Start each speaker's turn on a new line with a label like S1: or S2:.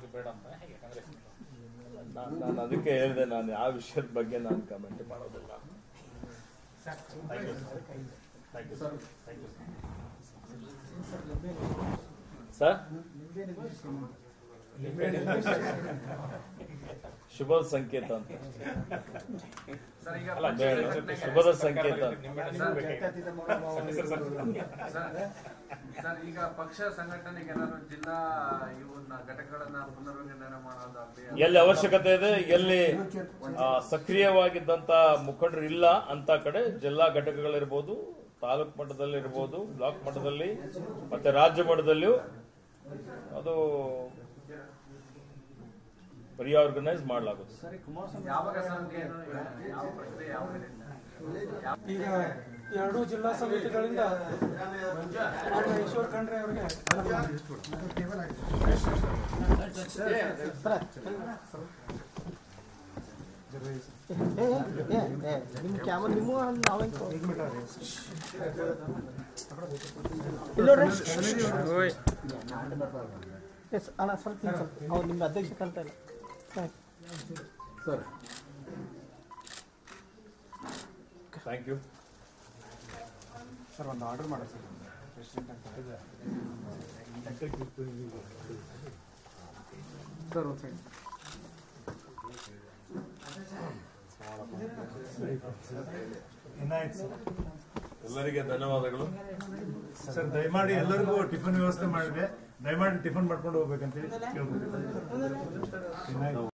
S1: ಯಾಕೆ ಬೇಡ ಅಂತ ಹೇಗೆ ಕಾಂಗ್ರೆಸ್
S2: ನಾನು ನಾನು ಅದಕ್ಕೆ ಹೇಳಿದೆ ನಾನು ಯಾವ ವಿಷಯದ ಬಗ್ಗೆ ನಾನು ಕಮೆಂಟ್ ಮಾಡೋದಿಲ್ಲ
S1: thank you thank you sir thank you
S2: sir ಶುಭ ಸಂಕೇತ ಅಂತ
S3: ಸರ್ ಈಗ
S1: ಅಲ್ಲ
S2: ಬೇಡ.
S3: ಸಂಘಟನೆಗೆ-
S2: ಶುಭದ ಸಂಕೇತ ಅಂತ.
S1: ನಿಮ್ಮೆಣ್ಣೆ ಬೇಕಾಗಿದೆ. Sir, sir, sir.
S3: Sir sir ಈಗ ಪಕ್ಷ ಸಂಘಟನೆಗೆ ಏನಾದ್ರು ಜಿಲ್ಲಾ ಇವನ್ನ ಘಟಕಗಳನ್ನ ಪುನರ್ವಿಂಗಡಣೆ ಮಾಡೋದಾಗ್ಲಿ
S2: ಎಲ್ಲಿ ಅವಶ್ಯಕತೆ ಇದೆ ಎಲ್ಲಿ ಆ, ಸಕ್ರಿಯವಾಗಿದ್ದಂತ ಮುಖಂಡರು ಇಲ್ಲ ಅಂತ ಕಡೆ ಜಿಲ್ಲಾ ಘಟಕಗಳಿರ್ಬೋದು ತಾಲೂಕು ಮಟ್ಟದಲ್ಲಿ ಇರ್ಬೋದು ಬ್ಲಾಕ್ ಮಟ್ಟದಲ್ಲಿ ಮತ್ತೆ ರಾಜ್ಯ ಮಟ್ಟದಲ್ಲಿಯೂ ಅದು ರಿಆರ್ಗನೈಸ್ ಮಾಡಲಾಗುತ್ತೆ
S3: ಯಾವಾಗ ಸರ್ ಏನು ಯಾವ ಪ್ರಕ್ರಿಯೆ ಯಾವ ರೀತಿ?
S4: ಈಗ ಎರಡೂ ಜಿಲ್ಲಾ ಸಮಿತಿಗಳಿಂದ ಮಾನ್ಯ ಈಶ್ವರ್ ಖಂಡ್ರೆ ಅವರಿಗೆ
S5: ನಿಮ್ಮ ಕ್ಯಾಮರಾ ನಿಮ್ಮ ನಾವೇ ಎಸ್ ಅಣ್ಣ ಸ್ವಲ್ಪ ಹಿಂಗ್ ಸ್ವಲ್ಪ ಅವ್ರು ನಿಮ್ಮ ಅಧ್ಯಕ್ಷ ಕಲ್ತಾ ಇಲ್ಲ
S2: ಥ್ಯಾಂಕ್ ಯು
S4: ಸರ್ ಒಂದು ಆರ್ಡರ್ ಮಾಡಿ ಸರ್ ಪ್ರೆಸಿಡೆಂಟ್ ಅಂತ ಸರ್ ಒಂದು ಸೈಡ್
S6: ಏನಾಯ್ತು ಸರ್?
S2: ಎಲ್ಲರಿಗೆ ಧನ್ಯವಾದಗಳು
S6: ಸರ್ ದಯಮಾಡಿ ಎಲ್ಲರಿಗೂ ಟಿಫನ್ ವ್ಯವಸ್ಥೆ ಮಾಡಿದೆ ದಯಮಾಡಿ ಟಿಫನ್ ಮಾಡ್ಕೊಂಡು ಹೋಗ್ಬೇಕಂತ ಹೇಳಿ ಕೇಳ್ಬೋದು ಏನಾಯ್ತು